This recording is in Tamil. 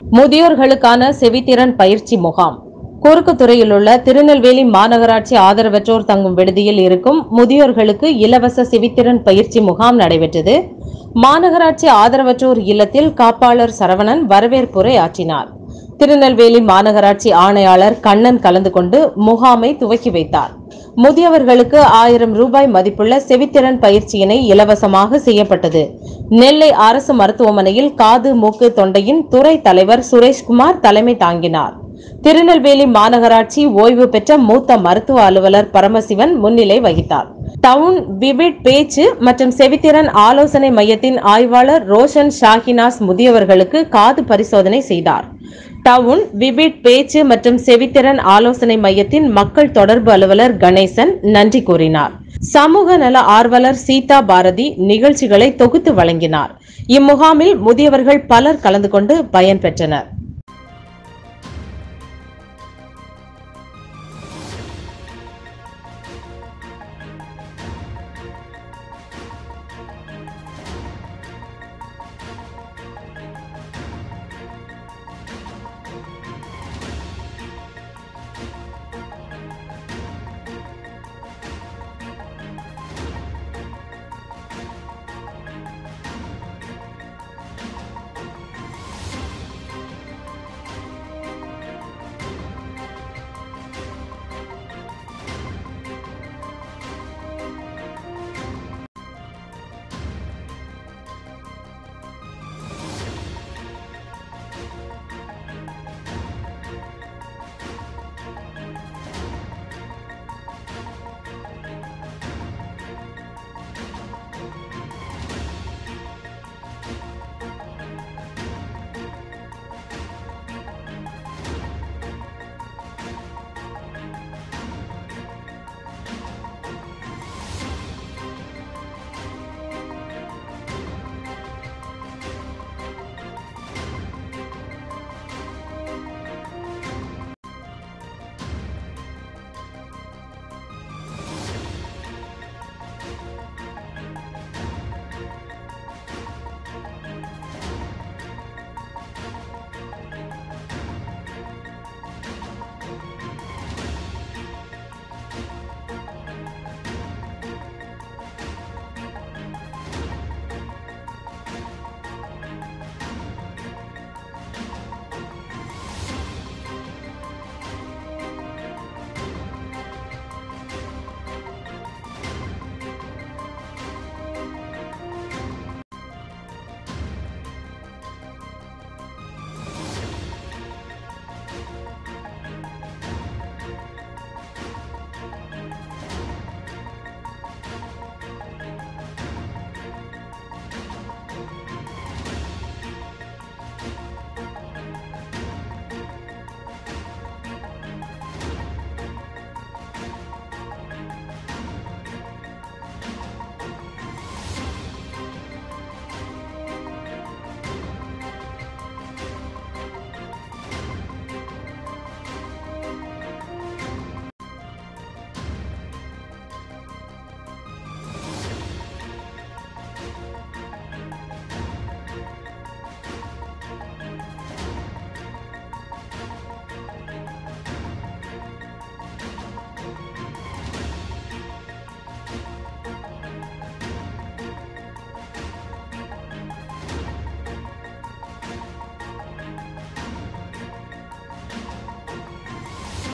முதியோர்களுக்கான செவித்திறன் பயிற்சி முகாம் குறுக்குத்துறையில் உள்ள திருநெல்வேலி மாநகராட்சி ஆதரவற்றோர் தங்கும் விடுதியில் இருக்கும் முதியோர்களுக்கு இலவச செவித்திறன் பயிற்சி முகாம் நடைபெற்றது மாநகராட்சி ஆதரவற்றோர் இல்லத்தில் காப்பாளர் சரவணன் வரவேற்புரை ஆற்றினார் திருநெல்வேலி மாநகராட்சி ஆணையாளர் கண்ணன் கலந்து கொண்டு முகாமை துவக்கி வைத்தார் முதியவர்களுக்கு ஆயிரம் ரூபாய் மதிப்புள்ள செவித்திறன் பயிற்சியினை இலவசமாக செய்யப்பட்டது நெல்லை அரசு மருத்துவமனையில் காது மூக்கு தொண்டையின் துறை தலைவர் சுரேஷ்குமார் தலைமை தாங்கினார் திருநெல்வேலி மாநகராட்சி ஓய்வு பெற்ற மூத்த மருத்துவ அலுவலர் பரமசிவன் முன்னிலை வகித்தார் டவுன் விவிட் பேச்சு மற்றும் செவித்திறன் ஆலோசனை மையத்தின் ஆய்வாளர் ரோஷன் ஷாஹினாஸ் முதியவர்களுக்கு காது பரிசோதனை செய்தார் டவுன் விபிட் பேச்சு மற்றும் செவித்திறன் ஆலோசனை மையத்தின் மக்கள் தொடர்பு அலுவலர் கணேசன் நன்றி கூறினார் சமூக நல ஆர்வலர் சீதா பாரதி நிகழ்ச்சிகளை தொகுத்து வழங்கினார் இம்முகாமில் முதியவர்கள் பலர் கலந்து கொண்டு பயன்பெற்றனர்